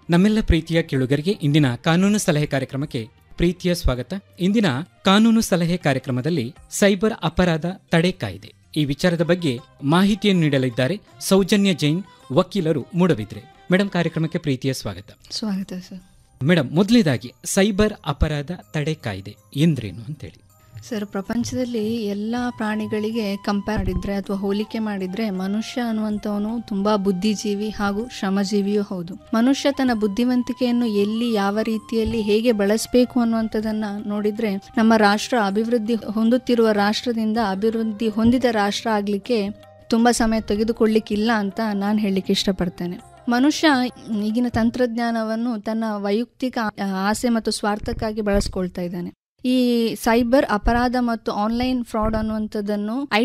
ನಮ್ಮೆಲ್ಲ ಪ್ರೀತಿಯ ಕೇಳುಗರಿಗೆ ಇಂದಿನ ಕಾನೂನು ಸಲಹೆ ಕಾರ್ಯಕ್ರಮಕ್ಕೆ ಪ್ರೀತಿಯ ಸ್ವಾಗತ ಇಂದಿನ ಕಾನೂನು ಸಲಹೆ ಕಾರ್ಯಕ್ರಮದಲ್ಲಿ ಸೈಬರ್ ಅಪರಾಧ ತಡೆ ಕಾಯ್ದೆ ಈ ವಿಚಾರದ ಬಗ್ಗೆ ಮಾಹಿತಿಯನ್ನು ನೀಡಲಿದ್ದಾರೆ ಸೌಜನ್ಯ ಜೈನ್ ವಕೀಲರು ಮೂಡಬಿದ್ರೆ ಮೇಡಮ್ ಕಾರ್ಯಕ್ರಮಕ್ಕೆ ಪ್ರೀತಿಯ ಸ್ವಾಗತ ಸ್ವಾಗತ ಸರ್ ಮೇಡಮ್ ಮೊದಲನೇದಾಗಿ ಸೈಬರ್ ಅಪರಾಧ ತಡೆ ಕಾಯ್ದೆ ಎಂದ್ರೇನು ಅಂತೇಳಿ ಸರ್ ಪ್ರಪಂಚದಲ್ಲಿ ಎಲ್ಲ ಪ್ರಾಣಿಗಳಿಗೆ ಕಂಪೇರ್ ಮಾಡಿದ್ರೆ ಅಥವಾ ಹೋಲಿಕೆ ಮಾಡಿದ್ರೆ ಮನುಷ್ಯ ಅನ್ನುವಂಥವನು ತುಂಬಾ ಬುದ್ಧಿಜೀವಿ ಹಾಗೂ ಶ್ರಮಜೀವಿಯೂ ಹೌದು ಮನುಷ್ಯ ತನ್ನ ಬುದ್ಧಿವಂತಿಕೆಯನ್ನು ಎಲ್ಲಿ ಯಾವ ರೀತಿಯಲ್ಲಿ ಹೇಗೆ ಬಳಸಬೇಕು ಅನ್ನುವಂಥದ್ದನ್ನ ನೋಡಿದ್ರೆ ನಮ್ಮ ರಾಷ್ಟ್ರ ಅಭಿವೃದ್ಧಿ ಹೊಂದುತ್ತಿರುವ ರಾಷ್ಟ್ರದಿಂದ ಅಭಿವೃದ್ಧಿ ಹೊಂದಿದ ರಾಷ್ಟ್ರ ಆಗ್ಲಿಕ್ಕೆ ತುಂಬಾ ಸಮಯ ತೆಗೆದುಕೊಳ್ಳಿಕ್ಕಿಲ್ಲ ಅಂತ ನಾನು ಹೇಳಲಿಕ್ಕೆ ಇಷ್ಟಪಡ್ತೇನೆ ಮನುಷ್ಯ ಈಗಿನ ತಂತ್ರಜ್ಞಾನವನ್ನು ತನ್ನ ವೈಯಕ್ತಿಕ ಆಸೆ ಮತ್ತು ಸ್ವಾರ್ಥಕ್ಕಾಗಿ ಬಳಸ್ಕೊಳ್ತಾ ಇದ್ದಾನೆ ಈ ಸೈಬರ್ ಅಪರಾಧ ಮತ್ತು ಆನ್ಲೈನ್ ಫ್ರಾಡ್ ಅನ್ನುವಂಥದ್ದನ್ನು ಐ